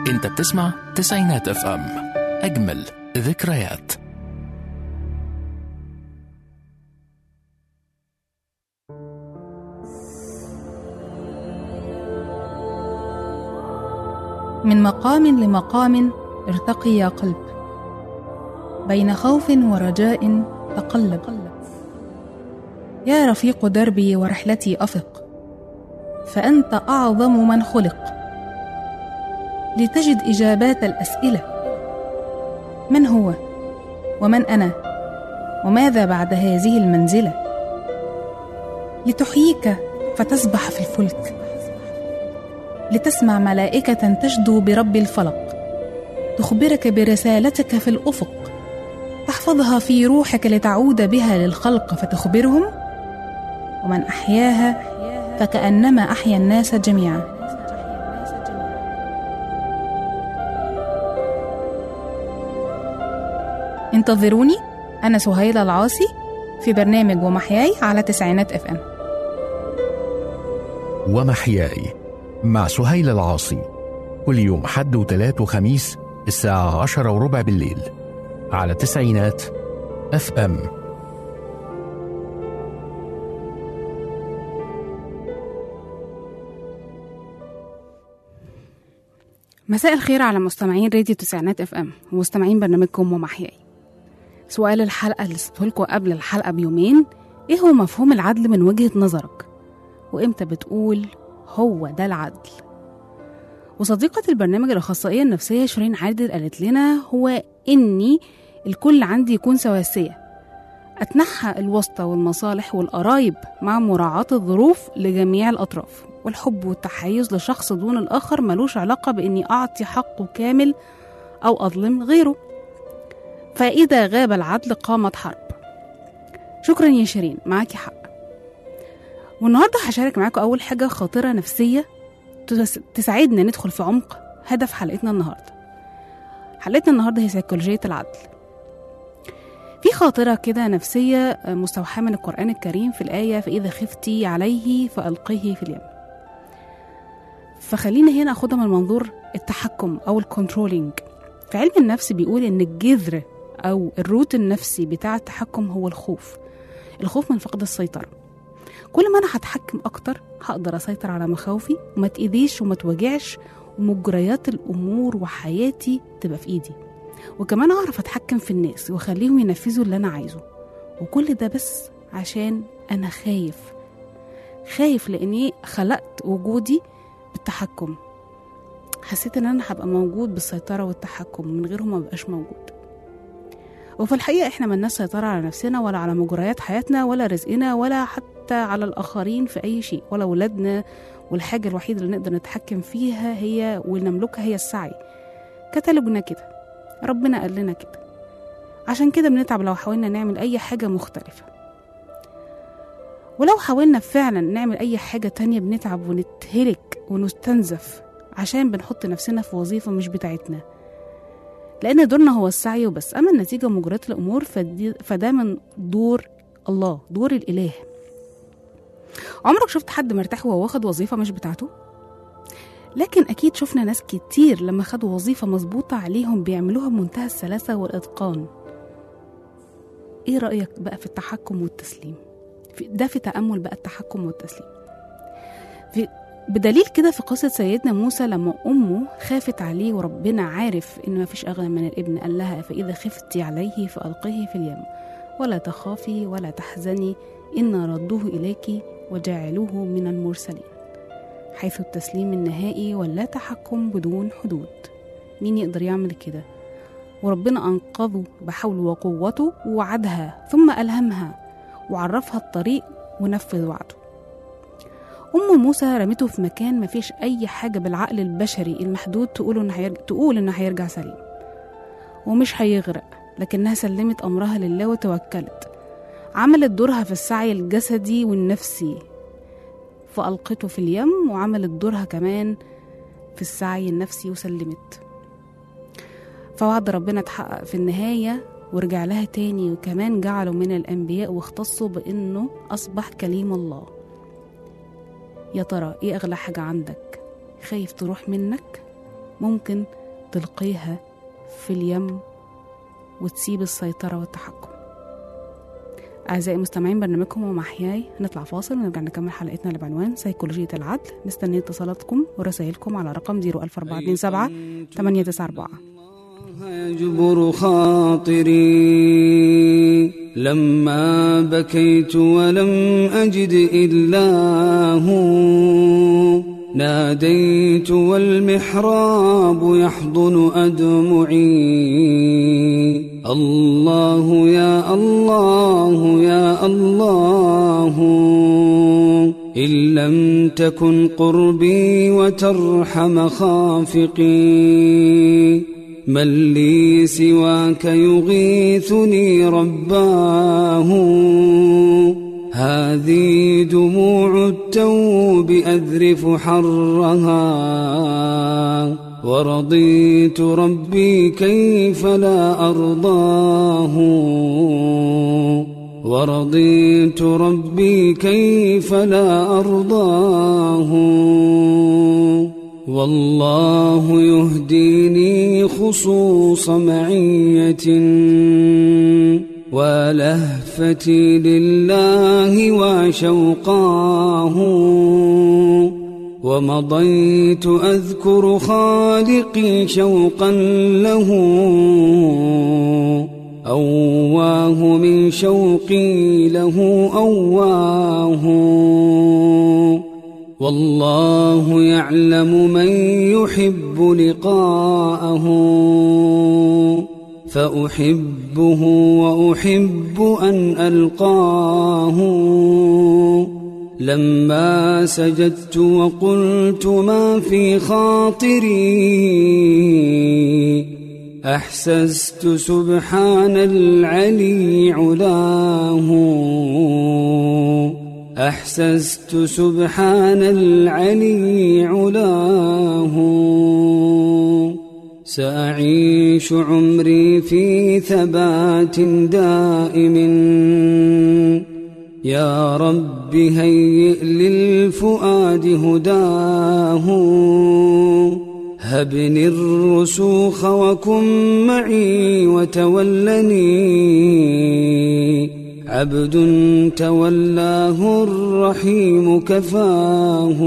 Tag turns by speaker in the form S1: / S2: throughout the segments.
S1: انت بتسمع تسعينات اف ام اجمل ذكريات
S2: من مقام لمقام ارتقي يا قلب بين خوف ورجاء تقلب يا رفيق دربي ورحلتي افق فانت اعظم من خلق لتجد اجابات الاسئله من هو ومن انا وماذا بعد هذه المنزله لتحييك فتسبح في الفلك لتسمع ملائكة تشدو برب الفلق تخبرك برسالتك في الأفق تحفظها في روحك لتعود بها للخلق فتخبرهم ومن أحياها فكأنما أحيا الناس جميعا انتظروني أنا سهيلة العاصي في برنامج ومحياي على تسعينات اف ام
S1: ومحياي مع سهيل العاصي كل يوم حد وتلات وخميس الساعة عشرة وربع بالليل على تسعينات اف ام
S2: مساء الخير على مستمعين راديو تسعينات اف ام ومستمعين برنامجكم ومحياي سؤال الحلقة اللي سبته لكم قبل الحلقة بيومين ايه هو مفهوم العدل من وجهة نظرك وامتى بتقول هو ده العدل وصديقة البرنامج الأخصائية النفسية شيرين عادل قالت لنا هو إني الكل عندي يكون سواسية أتنحى الواسطة والمصالح والقرايب مع مراعاة الظروف لجميع الأطراف والحب والتحيز لشخص دون الآخر ملوش علاقة بإني أعطي حقه كامل أو أظلم غيره فإذا غاب العدل قامت حرب شكرا يا شيرين معاكي حق والنهارده هشارك معاكم أول حاجة خاطرة نفسية تس- تساعدنا ندخل في عمق هدف حلقتنا النهارده. حلقتنا النهارده هي سيكولوجية العدل. في خاطرة كده نفسية مستوحاة من القرآن الكريم في الآية فإذا خفتي عليه فألقيه في اليم. فخلينا هنا أخدها من منظور التحكم أو الكنترولينج. في علم النفس بيقول إن الجذر أو الروت النفسي بتاع التحكم هو الخوف. الخوف من فقد السيطرة. كل ما انا هتحكم اكتر هقدر اسيطر على مخاوفي وما تاذيش وما توجعش ومجريات الامور وحياتي تبقى في ايدي وكمان اعرف اتحكم في الناس واخليهم ينفذوا اللي انا عايزه وكل ده بس عشان انا خايف خايف لاني خلقت وجودي بالتحكم حسيت ان انا هبقى موجود بالسيطره والتحكم من غيرهم ما بقاش موجود وفي الحقيقه احنا ملناش سيطره على نفسنا ولا على مجريات حياتنا ولا رزقنا ولا حتى على الاخرين في اي شيء ولا ولادنا والحاجه الوحيده اللي نقدر نتحكم فيها هي ونملكها هي السعي كتالوجنا كده ربنا قال لنا كده عشان كده بنتعب لو حاولنا نعمل اي حاجه مختلفه ولو حاولنا فعلا نعمل اي حاجه تانية بنتعب ونتهلك ونستنزف عشان بنحط نفسنا في وظيفه مش بتاعتنا لأن دورنا هو السعي وبس أما النتيجة ومجريات الأمور فدي فده من دور الله دور الإله عمرك شفت حد مرتاح وهو واخد وظيفة مش بتاعته؟ لكن أكيد شفنا ناس كتير لما خدوا وظيفة مظبوطة عليهم بيعملوها بمنتهى السلاسة والإتقان إيه رأيك بقى في التحكم والتسليم؟ في- ده في تأمل بقى التحكم والتسليم في بدليل كده في قصة سيدنا موسى لما أمه خافت عليه وربنا عارف إن مفيش أغنى من الابن قال لها فإذا خفتي عليه فألقيه في اليم ولا تخافي ولا تحزني إن ردوه إليك وجعلوه من المرسلين حيث التسليم النهائي ولا تحكم بدون حدود مين يقدر يعمل كده وربنا أنقذه بحوله وقوته ووعدها ثم ألهمها وعرفها الطريق ونفذ وعده أم موسى رمته في مكان مفيش أي حاجة بالعقل البشري المحدود تقول إنه هيرجع تقول إنه هيرجع سليم ومش هيغرق لكنها سلمت أمرها لله وتوكلت عملت دورها في السعي الجسدي والنفسي فألقته في اليم وعملت دورها كمان في السعي النفسي وسلمت فوعد ربنا اتحقق في النهاية ورجع لها تاني وكمان جعله من الأنبياء واختصوا بإنه أصبح كليم الله يا ترى ايه اغلى حاجة عندك خايف تروح منك ممكن تلقيها في اليم وتسيب السيطرة والتحكم أعزائي المستمعين برنامجكم ومحياي هنطلع فاصل ونرجع نكمل حلقتنا اللي بعنوان سيكولوجية العدل مستنيين اتصالاتكم ورسائلكم على رقم 01427 894
S3: يجبر خاطري لما بكيت ولم أجد إلا هو ناديت والمحراب يحضن أدمعي الله يا الله يا الله إن لم تكن قربي وترحم خافقي من لي سواك يغيثني رباه هذه دموع التوب أذرف حرها ورضيت ربي كيف لا أرضاه ورضيت ربي كيف لا أرضاه والله يهديني خصوص معية ولهفتي لله وشوقاه ومضيت أذكر خالقي شوقا له أواه من شوقي له أواه والله يعلم من يحب لقاءه فأحبه وأحب أن ألقاه لما سجدت وقلت ما في خاطري أحسست سبحان العلي علاه أحسست سبحان العلي علاه سأعيش عمري في ثبات دائم يا رب هيئ للفؤاد هداه هبني الرسوخ وكن معي وتولني عبد تولاه الرحيم كفاه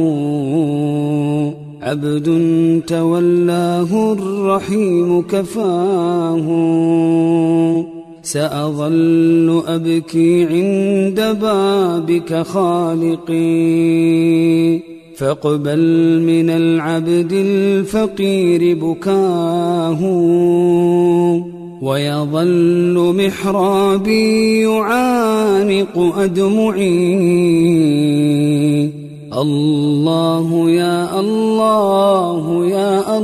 S3: عبد تولاه الرحيم كفاه سأظل أبكي عند بابك خالقي فاقبل من العبد الفقير بكاه ويظل محرابي يعانق أدمعي الله يا الله يا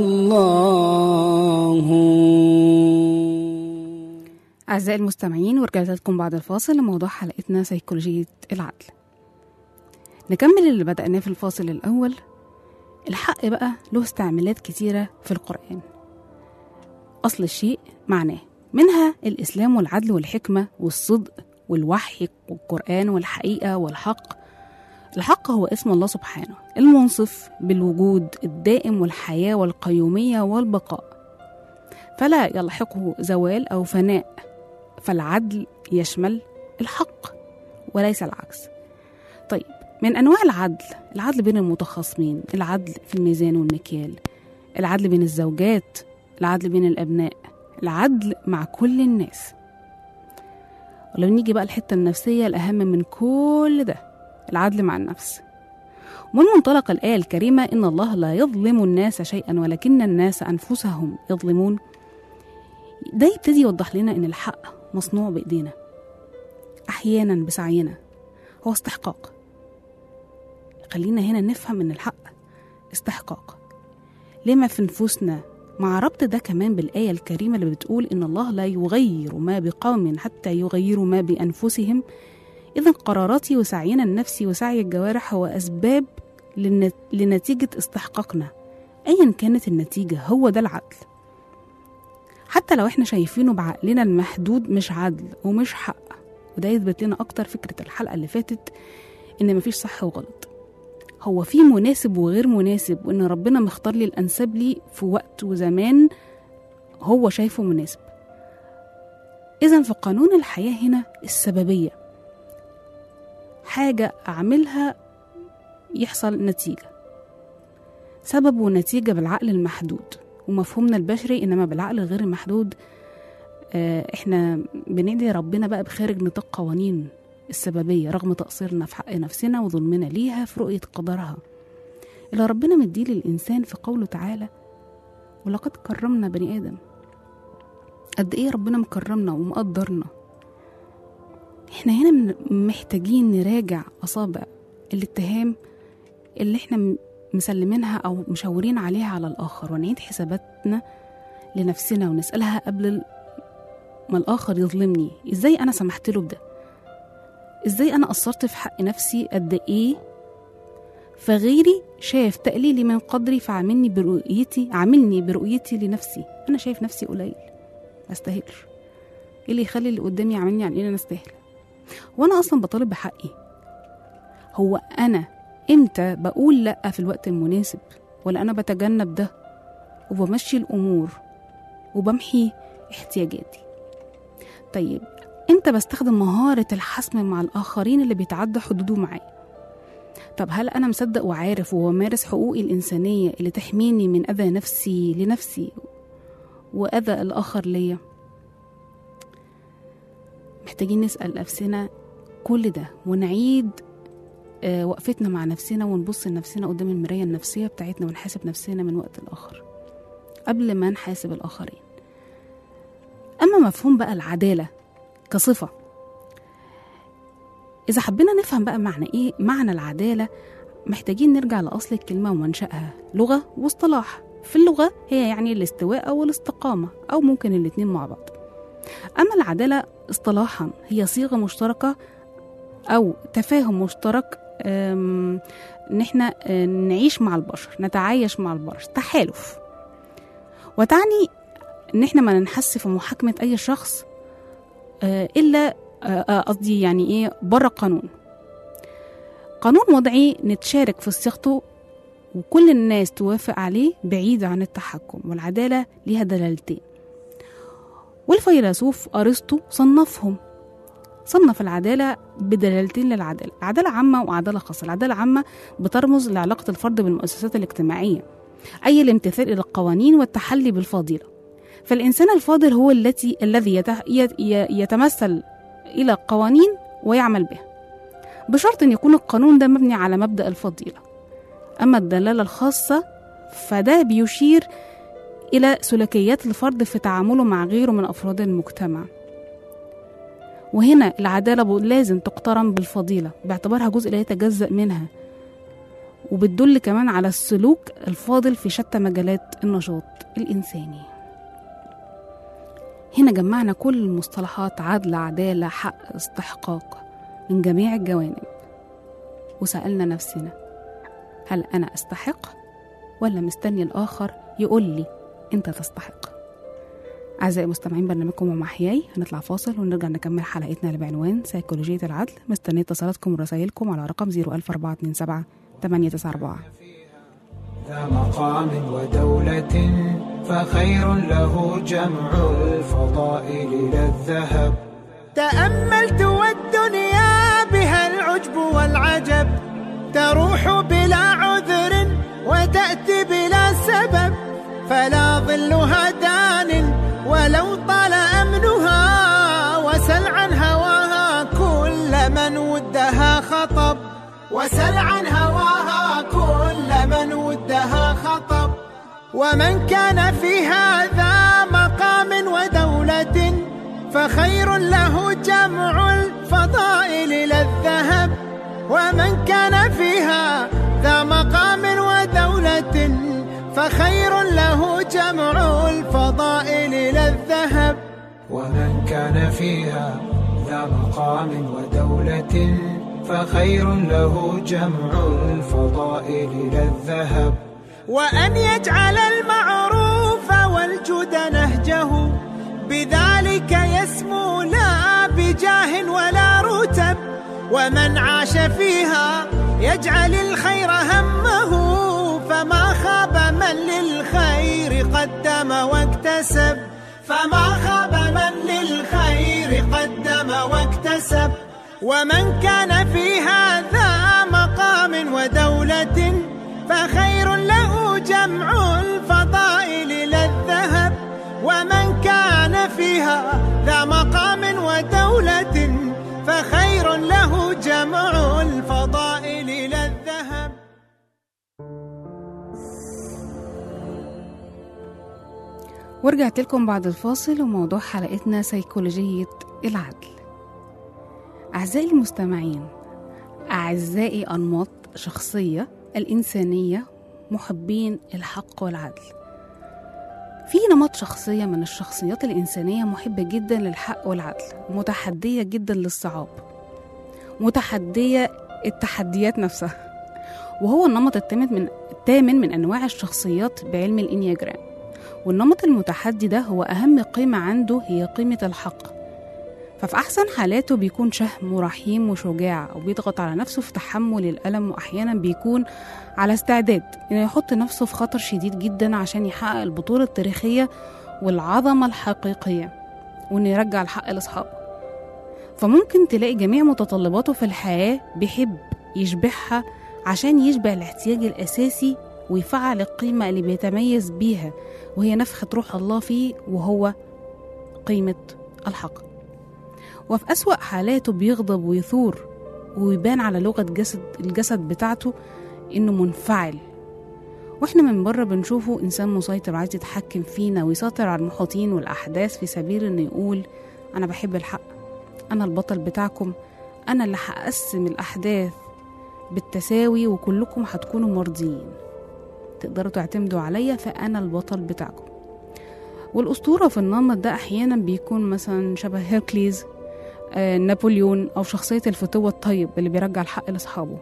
S3: الله
S2: أعزائي المستمعين ورجعت لكم بعد الفاصل لموضوع حلقتنا سيكولوجية العدل نكمل اللي بدأناه في الفاصل الأول الحق بقى له استعمالات كتيرة في القرآن أصل الشيء معناه منها الإسلام والعدل والحكمة والصدق والوحي والقرآن والحقيقة والحق الحق هو اسم الله سبحانه المنصف بالوجود الدائم والحياة والقيومية والبقاء فلا يلحقه زوال أو فناء فالعدل يشمل الحق وليس العكس طيب من أنواع العدل العدل بين المتخاصمين العدل في الميزان والمكيال العدل بين الزوجات العدل بين الأبناء العدل مع كل الناس ولو نيجي بقى الحتة النفسية الأهم من كل ده العدل مع النفس ومن منطلق الآية الكريمة إن الله لا يظلم الناس شيئا ولكن الناس أنفسهم يظلمون ده يبتدي يوضح لنا إن الحق مصنوع بإيدينا أحيانا بسعينا هو استحقاق خلينا هنا نفهم إن الحق استحقاق لما في نفوسنا مع ربط ده كمان بالآية الكريمة اللي بتقول إن الله لا يغير ما بقوم حتى يغيروا ما بأنفسهم إذا قراراتي وسعينا النفسي وسعي الجوارح هو أسباب لن- لنتيجة استحقاقنا أيا كانت النتيجة هو ده العدل حتى لو احنا شايفينه بعقلنا المحدود مش عدل ومش حق وده يثبت لنا أكتر فكرة الحلقة اللي فاتت إن مفيش صح وغلط هو في مناسب وغير مناسب وان ربنا مختار لي الانسب لي في وقت وزمان هو شايفه مناسب اذا في قانون الحياه هنا السببيه حاجه اعملها يحصل نتيجه سبب ونتيجه بالعقل المحدود ومفهومنا البشري انما بالعقل الغير المحدود آه، احنا بندعي ربنا بقى بخارج نطاق قوانين السببية رغم تقصيرنا في حق نفسنا وظلمنا ليها في رؤية قدرها اللي ربنا مديه للإنسان في قوله تعالى ولقد كرمنا بني آدم قد إيه ربنا مكرمنا ومقدرنا احنا هنا من- محتاجين نراجع أصابع الاتهام اللي احنا م- مسلمينها أو مشاورين عليها على الآخر ونعيد حساباتنا لنفسنا ونسألها قبل ال- ما الآخر يظلمني إزاي أنا سمحت له بده ازاي انا قصرت في حق نفسي قد ايه فغيري شاف تقليلي من قدري فعاملني برؤيتي عاملني برؤيتي لنفسي انا شايف نفسي قليل ما استاهلش ايه اللي يخلي اللي قدامي يعاملني عن ان انا استاهل وانا اصلا بطالب بحقي هو انا امتى بقول لا في الوقت المناسب ولا انا بتجنب ده وبمشي الامور وبمحي احتياجاتي طيب امتى بستخدم مهارة الحسم مع الآخرين اللي بيتعدى حدوده معايا طب هل أنا مصدق وعارف ومارس حقوقي الإنسانية اللي تحميني من أذى نفسي لنفسي وأذى الآخر ليا محتاجين نسأل نفسنا كل ده ونعيد آه، وقفتنا مع نفسنا ونبص لنفسنا قدام المراية النفسية بتاعتنا ونحاسب نفسنا من وقت لآخر قبل ما نحاسب الآخرين أما مفهوم بقى العدالة كصفة إذا حبينا نفهم بقى معنى إيه معنى العدالة محتاجين نرجع لأصل الكلمة ومنشأها لغة واصطلاح في اللغة هي يعني الاستواء أو الاستقامة أو ممكن الاتنين مع بعض أما العدالة اصطلاحا هي صيغة مشتركة أو تفاهم مشترك أم، إن إحنا آه، نعيش مع البشر نتعايش مع البشر تحالف وتعني إن إحنا ما ننحس في محاكمة أي شخص آه، الا آه، آه، قصدي يعني ايه بره القانون قانون وضعي نتشارك في صياغته وكل الناس توافق عليه بعيد عن التحكم والعدالة ليها دلالتين والفيلسوف أرسطو صنفهم صنف العدالة بدلالتين للعدالة عدالة عامة وعدالة خاصة العدالة العامة بترمز لعلاقة الفرد بالمؤسسات الاجتماعية أي الامتثال إلى القوانين والتحلي بالفضيلة فالإنسان الفاضل هو التي الذي يت- يت- ي- يتمثل إلى القوانين ويعمل بها بشرط أن يكون القانون ده مبني على مبدأ الفضيلة أما الدلالة الخاصة فده بيشير إلى سلوكيات الفرد في تعامله مع غيره من أفراد المجتمع وهنا العدالة ب- لازم تقترن بالفضيلة باعتبارها جزء لا يتجزأ منها وبتدل كمان على السلوك الفاضل في شتى مجالات النشاط الإنساني هنا جمعنا كل المصطلحات عدل عدالة حق استحقاق من جميع الجوانب وسألنا نفسنا هل أنا أستحق ولا مستني الآخر يقول لي أنت تستحق أعزائي مستمعين برنامجكم ومحياي هنطلع فاصل ونرجع نكمل حلقتنا اللي بعنوان سيكولوجية العدل مستنية اتصالاتكم ورسائلكم على رقم 01427 894
S4: ذا مقام ودولة فخير له جمع الفضائل إلى الذهب تأملت والدنيا بها العجب والعجب تروح بلا عذر وتأتي بلا سبب فلا ظلها دان ولو طال أمنها وسل عن هواها كل من ودها خطب وسل عن هواها كل من ودها خطب ومن كان في هذا مقام ودولة فخير له جمع الفضائل إلى الذهب ومن كان فيها ذا مقام ودولة فخير له جمع الفضائل إلى الذهب ومن كان فيها ذا مقام ودولة فخير له جمع الفضائل إلى الذهب وأن يجعل المعروف والجود نهجه بذلك يسمو لا بجاه ولا رتب ومن عاش فيها يجعل الخير هم فما خاب من للخير قدم واكتسب ومن كان في هذا مقام ودولة فخير له جمع الفضائل لا الذهب ومن كان فيها ذا مقام ودولة فخير له جمع الفضائل لا الذهب
S2: ورجعت لكم بعد الفاصل وموضوع حلقتنا سيكولوجية العدل أعزائي المستمعين أعزائي أنماط شخصية الإنسانية محبين الحق والعدل في نمط شخصية من الشخصيات الإنسانية محبة جدا للحق والعدل متحدية جدا للصعاب متحدية التحديات نفسها وهو النمط الثامن من الثامن من أنواع الشخصيات بعلم الإنياجرام والنمط المتحدي ده هو أهم قيمة عنده هي قيمة الحق ففي أحسن حالاته بيكون شهم ورحيم وشجاع وبيضغط على نفسه في تحمل الألم وأحيانا بيكون على استعداد إنه يحط نفسه في خطر شديد جدا عشان يحقق البطولة التاريخية والعظمة الحقيقية وإنه يرجع الحق لأصحابه فممكن تلاقي جميع متطلباته في الحياة بيحب يشبعها عشان يشبع الاحتياج الأساسي ويفعل القيمة اللي بيتميز بيها وهي نفخة روح الله فيه وهو قيمة الحق وفي أسوأ حالاته بيغضب ويثور ويبان على لغة جسد الجسد بتاعته إنه منفعل واحنا من بره بنشوفه إنسان مسيطر عايز يتحكم فينا ويسيطر على المحيطين والأحداث في سبيل إنه يقول أنا بحب الحق أنا البطل بتاعكم أنا اللي هقسم الأحداث بالتساوي وكلكم هتكونوا مرضيين تقدروا تعتمدوا عليا فأنا البطل بتاعكم والأسطورة في النمط ده أحيانا بيكون مثلا شبه هيركليز آه، نابليون أو شخصية الفتوة الطيب اللي بيرجع الحق لأصحابه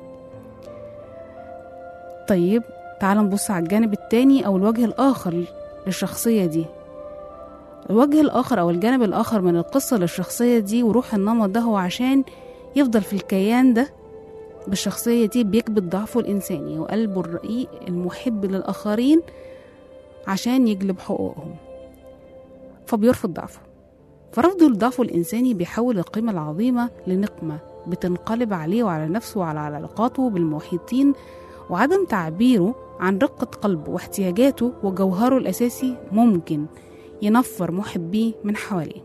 S2: طيب تعال نبص على الجانب التاني أو الوجه الآخر للشخصية دي الوجه الآخر أو الجانب الآخر من القصة للشخصية دي وروح النمط ده هو عشان يفضل في الكيان ده بالشخصية دي بيكبت ضعفه الإنساني وقلبه الرقيق المحب للآخرين عشان يجلب حقوقهم فبيرفض ضعفه فرفضه لضعفه الإنساني بيحول القيمة العظيمة لنقمة بتنقلب عليه وعلى نفسه وعلى علاقاته بالمحيطين وعدم تعبيره عن رقة قلبه واحتياجاته وجوهره الأساسي ممكن ينفر محبيه من حواليه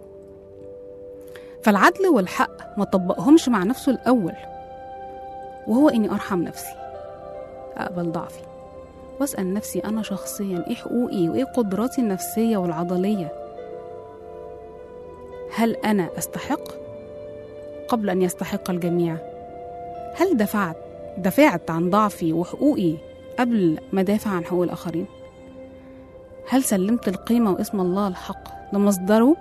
S2: فالعدل والحق ما طبقهمش مع نفسه الأول وهو إني أرحم نفسي أقبل ضعفي وأسأل نفسي أنا شخصيا إيه حقوقي وإيه قدراتي النفسية والعضلية هل أنا أستحق قبل أن يستحق الجميع هل دفعت دفعت عن ضعفي وحقوقي قبل ما دافع عن حقوق الآخرين هل سلمت القيمة واسم الله الحق لمصدره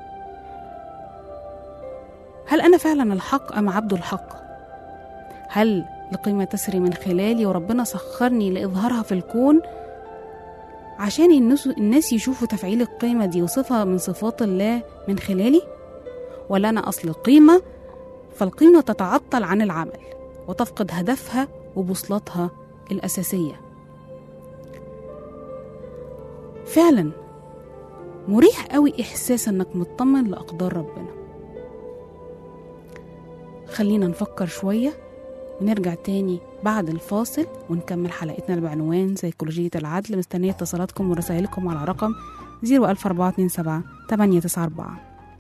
S2: هل أنا فعلا الحق أم عبد الحق هل القيمة تسري من خلالي وربنا سخرني لإظهارها في الكون عشان الناس, الناس يشوفوا تفعيل القيمة دي وصفة من صفات الله من خلالي ولا أنا أصل قيمة فالقيمة تتعطل عن العمل وتفقد هدفها وبوصلتها الأساسية فعلا مريح قوي إحساس إنك مطمن لأقدار ربنا خلينا نفكر شوية ونرجع تاني بعد الفاصل ونكمل حلقتنا بعنوان سيكولوجية العدل مستنية اتصالاتكم ورسائلكم على رقم 01427 894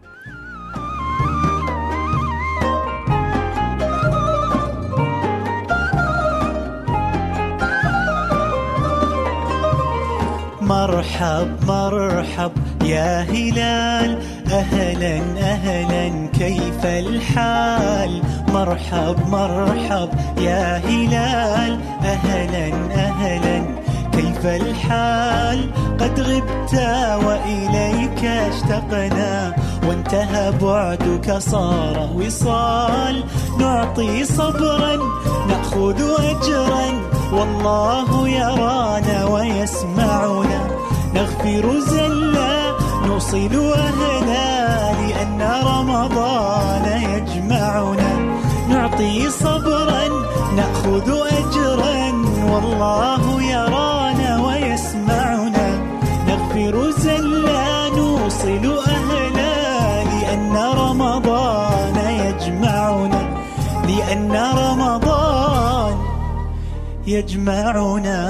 S5: مرحب مرحب يا هلال أهلا أهلا كيف الحال مرحب مرحب يا هلال أهلا أهلا كيف الحال قد غبت وإليك اشتقنا وانتهى بعدك صار وصال نعطي صبرا نأخذ أجرا والله يرانا ويسمعنا نغفر زلا نوصل أهلا لأن رمضان يجمعنا نعطي صبرا نأخذ أجرا والله يرانا ويسمعنا نغفر زلا نوصل يجمعنا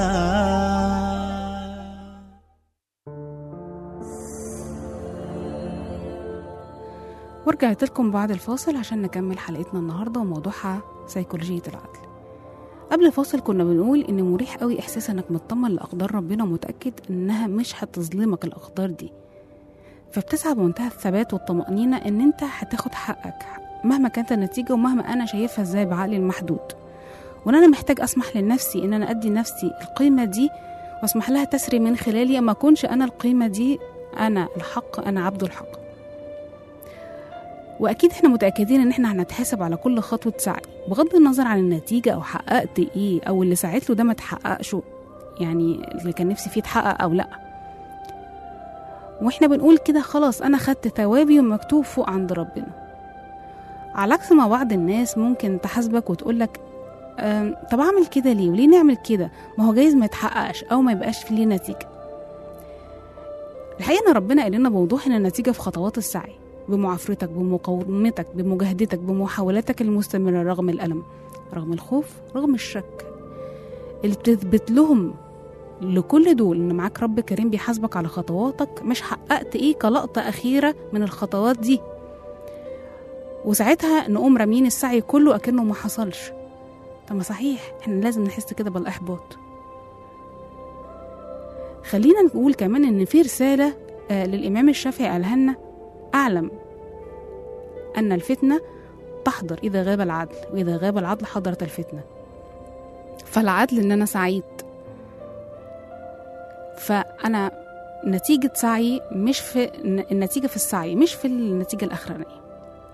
S2: ورجعت لكم بعد الفاصل عشان نكمل حلقتنا النهاردة وموضوعها سيكولوجية العدل قبل الفاصل كنا بنقول إن مريح قوي إحساس إنك مطمن لأقدار ربنا ومتأكد إنها مش هتظلمك الأقدار دي فبتسعى بمنتهى الثبات والطمأنينة إن أنت هتاخد حقك مهما كانت النتيجة ومهما أنا شايفها إزاي بعقلي المحدود وإن أنا محتاج أسمح لنفسي إن أنا أدي نفسي القيمة دي وأسمح لها تسري من خلالي أما أكونش أنا القيمة دي أنا الحق أنا عبد الحق واكيد احنا متاكدين ان احنا هنتحاسب على كل خطوه سعي بغض النظر عن النتيجه او حققت ايه او اللي سعيت له ده ما اتحققش يعني اللي كان نفسي فيه اتحقق او لا واحنا بنقول كده خلاص انا خدت ثوابي ومكتوب فوق عند ربنا على عكس ما بعض الناس ممكن تحاسبك وتقولك أم، طب اعمل كده ليه وليه نعمل كده ما هو جايز ما يتحققش او ما يبقاش فيه ليه نتيجه الحقيقه ان ربنا قال لنا بوضوح ان النتيجه في خطوات السعي بمعافرتك بمقاومتك بمجاهدتك بمحاولاتك المستمرة رغم الألم رغم الخوف رغم الشك اللي بتثبت لهم لكل دول ان معاك رب كريم بيحاسبك على خطواتك مش حققت ايه كلقطة أخيرة من الخطوات دي وساعتها نقوم رامين السعي كله أكنه ما حصلش طب ما صحيح احنا لازم نحس كده بالإحباط خلينا نقول كمان ان في رسالة آه للإمام الشافعي قالها لنا أعلم أن الفتنة تحضر إذا غاب العدل وإذا غاب العدل حضرت الفتنة فالعدل إن أنا سعيد فأنا نتيجة سعي مش في النتيجة في السعي مش في النتيجة الأخرانية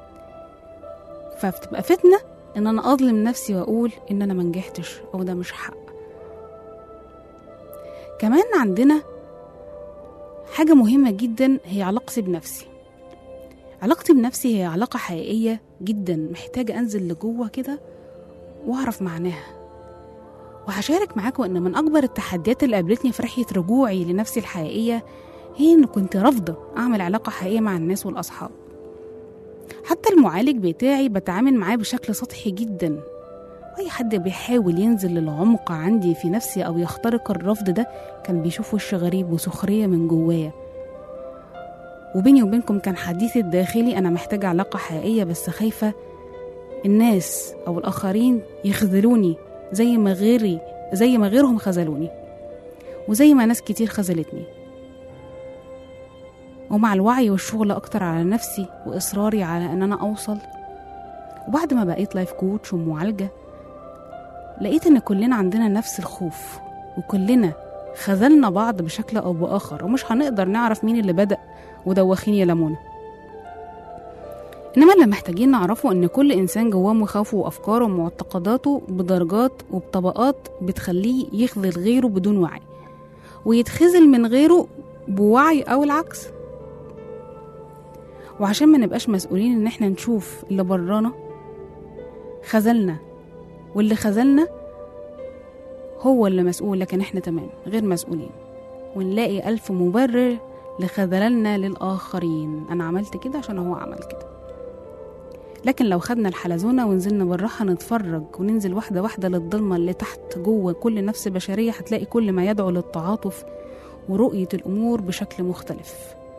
S2: فبتبقى فتنة إن أنا أظلم نفسي وأقول إن أنا منجحتش أو ده مش حق كمان عندنا حاجة مهمة جدا هي علاقتي بنفسي علاقتي بنفسي هي علاقة حقيقية جدا محتاجة أنزل لجوه كده وأعرف معناها وهشارك معاكم إن من أكبر التحديات اللي قابلتني في رحلة رجوعي لنفسي الحقيقية هي إن كنت رافضة أعمل علاقة حقيقية مع الناس والأصحاب حتى المعالج بتاعي بتعامل معاه بشكل سطحي جدا أي حد بيحاول ينزل للعمق عندي في نفسي أو يخترق الرفض ده كان بيشوف وش غريب وسخرية من جوايا وبيني وبينكم كان حديثي الداخلي أنا محتاجة علاقة حقيقية بس خايفة الناس أو الآخرين يخذلوني زي ما غيري زي ما غيرهم خذلوني وزي ما ناس كتير خذلتني ومع الوعي والشغل أكتر على نفسي وإصراري على أن أنا أوصل وبعد ما بقيت لايف كوتش ومعالجة لقيت إن كلنا عندنا نفس الخوف وكلنا خذلنا بعض بشكل أو بآخر ومش هنقدر نعرف مين اللي بدأ ودوخين يلمونا إنما اللي محتاجين نعرفه إن كل إنسان جواه مخاوفه وأفكاره ومعتقداته بدرجات وبطبقات بتخليه يخذل غيره بدون وعي ويتخذل من غيره بوعي أو العكس وعشان ما نبقاش مسؤولين إن إحنا نشوف اللي برانا خذلنا واللي خذلنا هو اللي مسؤول لكن إحنا تمام غير مسؤولين ونلاقي ألف مبرر لخذلنا للآخرين أنا عملت كده عشان هو عمل كده لكن لو خدنا الحلزونة ونزلنا بالراحة نتفرج وننزل واحدة واحدة للضلمة اللي تحت جوه كل نفس بشرية هتلاقي كل ما يدعو للتعاطف ورؤية الأمور بشكل مختلف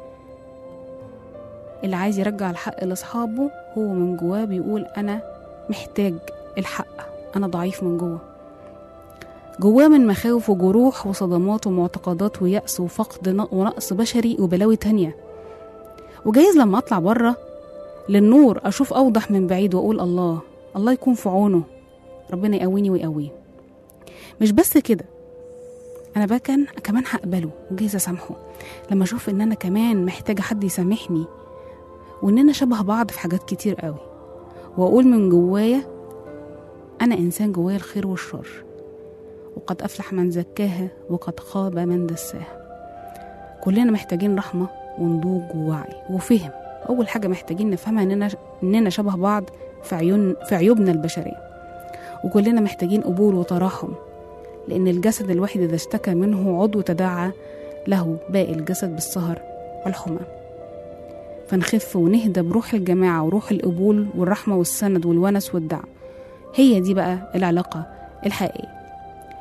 S2: اللي عايز يرجع الحق لأصحابه هو من جواه بيقول أنا محتاج الحق أنا ضعيف من جوه جواه من مخاوف وجروح وصدمات ومعتقدات ويأس وفقد ونقص بشري وبلاوي تانية وجايز لما أطلع بره للنور أشوف أوضح من بعيد وأقول الله الله يكون في عونه ربنا يقويني ويقويه مش بس كده أنا بقى كان كمان هقبله وجايز أسامحه لما أشوف إن أنا كمان محتاجة حد يسامحني وإننا شبه بعض في حاجات كتير قوي وأقول من جوايا أنا إنسان جوايا الخير والشر وقد أفلح من زكاها وقد خاب من دساها كلنا محتاجين رحمة ونضوج ووعي وفهم أول حاجة محتاجين نفهمها إننا إننا شبه بعض في عيون في عيوبنا البشرية وكلنا محتاجين قبول وتراحم لأن الجسد الواحد إذا اشتكى منه عضو تداعى له باقي الجسد بالسهر والحمى فنخف ونهدى بروح الجماعة وروح القبول والرحمة والسند والونس والدعم هي دي بقى العلاقة الحقيقية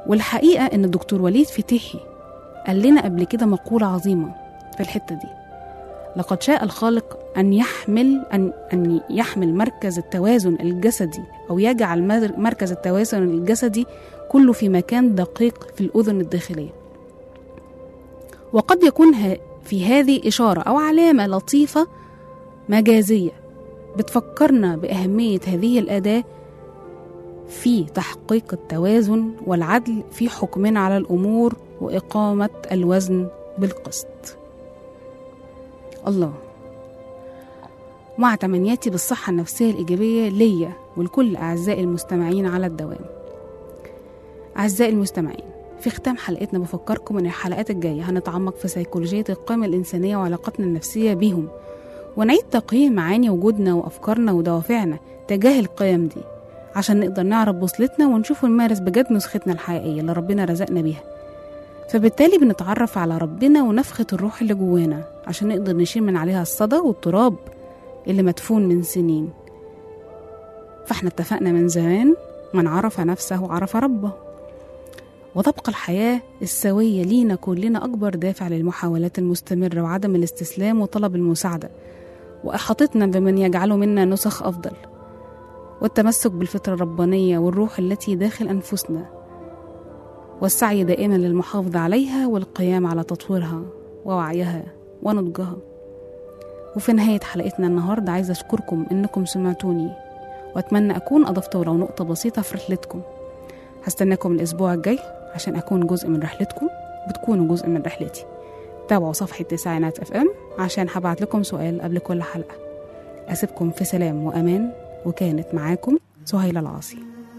S2: والحقيقة إن الدكتور وليد فتحي قال لنا قبل كده مقولة عظيمة في الحتة دي لقد شاء الخالق أن يحمل أن أن يحمل مركز التوازن الجسدي أو يجعل مر- مركز التوازن الجسدي كله في مكان دقيق في الأذن الداخلية وقد يكون ه- في هذه إشارة أو علامة لطيفة مجازية بتفكرنا بأهمية هذه الأداة في تحقيق التوازن والعدل في حكمنا على الأمور وإقامة الوزن بالقسط الله مع تمنياتي بالصحة النفسية الإيجابية ليا ولكل أعزائي المستمعين على الدوام أعزائي المستمعين في ختام حلقتنا بفكركم إن الحلقات الجاية هنتعمق في سيكولوجية القيم الإنسانية وعلاقتنا النفسية بيهم ونعيد تقييم معاني وجودنا وأفكارنا ودوافعنا تجاه القيم دي عشان نقدر نعرف بوصلتنا ونشوف ونمارس بجد نسختنا الحقيقية اللي ربنا رزقنا بيها فبالتالي بنتعرف على ربنا ونفخة الروح اللي جوانا عشان نقدر نشيل من عليها الصدى والتراب اللي مدفون من سنين فاحنا اتفقنا من زمان من عرف نفسه عرف ربه وتبقى الحياة السوية لينا كلنا أكبر دافع للمحاولات المستمرة وعدم الاستسلام وطلب المساعدة وإحاطتنا بمن يجعله منا نسخ أفضل والتمسك بالفطرة الربانية والروح التي داخل أنفسنا والسعي دائما للمحافظة عليها والقيام على تطويرها ووعيها ونضجها وفي نهاية حلقتنا النهاردة عايزة أشكركم إنكم سمعتوني وأتمنى أكون أضفت ولو نقطة بسيطة في رحلتكم هستناكم الأسبوع الجاي عشان أكون جزء من رحلتكم وتكونوا جزء من رحلتي تابعوا صفحة تسعينات اف ام عشان هبعت لكم سؤال قبل كل حلقة أسيبكم في سلام وأمان وكانت معاكم سهيلة العاصي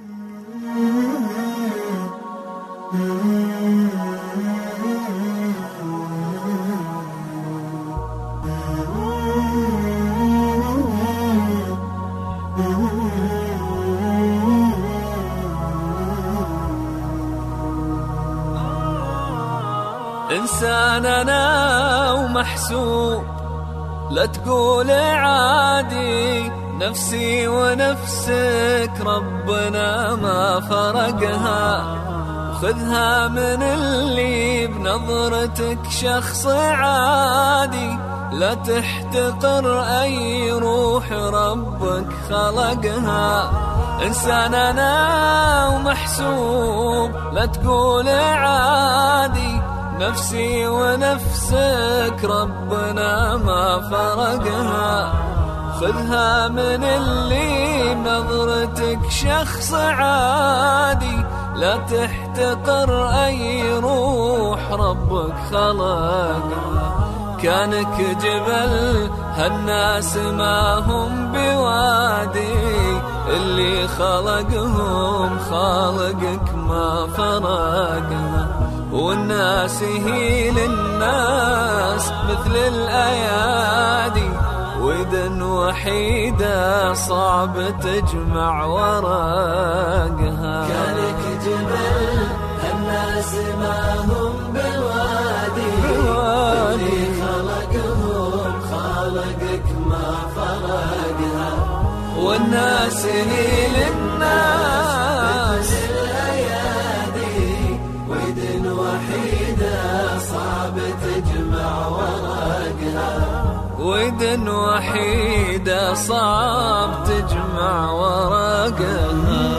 S3: إنسان أنا ومحسوب لا تقول عادي نفسي ونفسك ربنا ما فرقها خذها من اللي بنظرتك شخص عادي لا تحتقر أي روح ربك خلقها إنسان أنا ومحسوب لا تقول عادي نفسي ونفسك ربنا ما فرقها خذها من اللي نظرتك شخص عادي لا تحتقر أي روح ربك خلقها كانك جبل هالناس ما هم بوادي اللي خلقهم خالقك ما فرقها والناس هي للناس مثل الأيادي ودن وحيدة صعب تجمع ورقها كانك جبل الناس ما هم بوادي اللي خلقهم خالقك ما فرقها والناس هي للناس الأيادي ودن وحيدة صعب تجمع ورقها ودن وحيدة صعب تجمع ورقها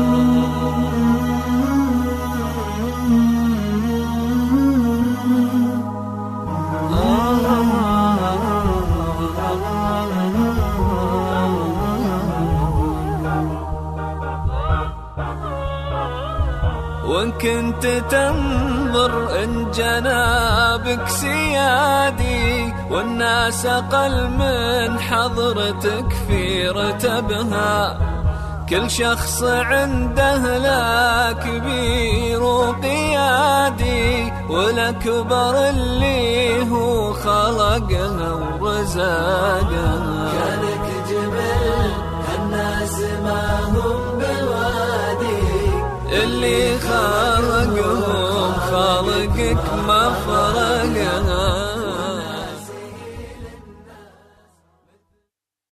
S3: وإن كنت تنظر إن جنابك سيادي والناس أقل من حضرتك في رتبها كل شخص عنده لا كبير وقيادي والأكبر اللي هو خلقها ورزقها كانك جبل الناس ما هم بالوادي اللي خلقهم خالقك ما فرق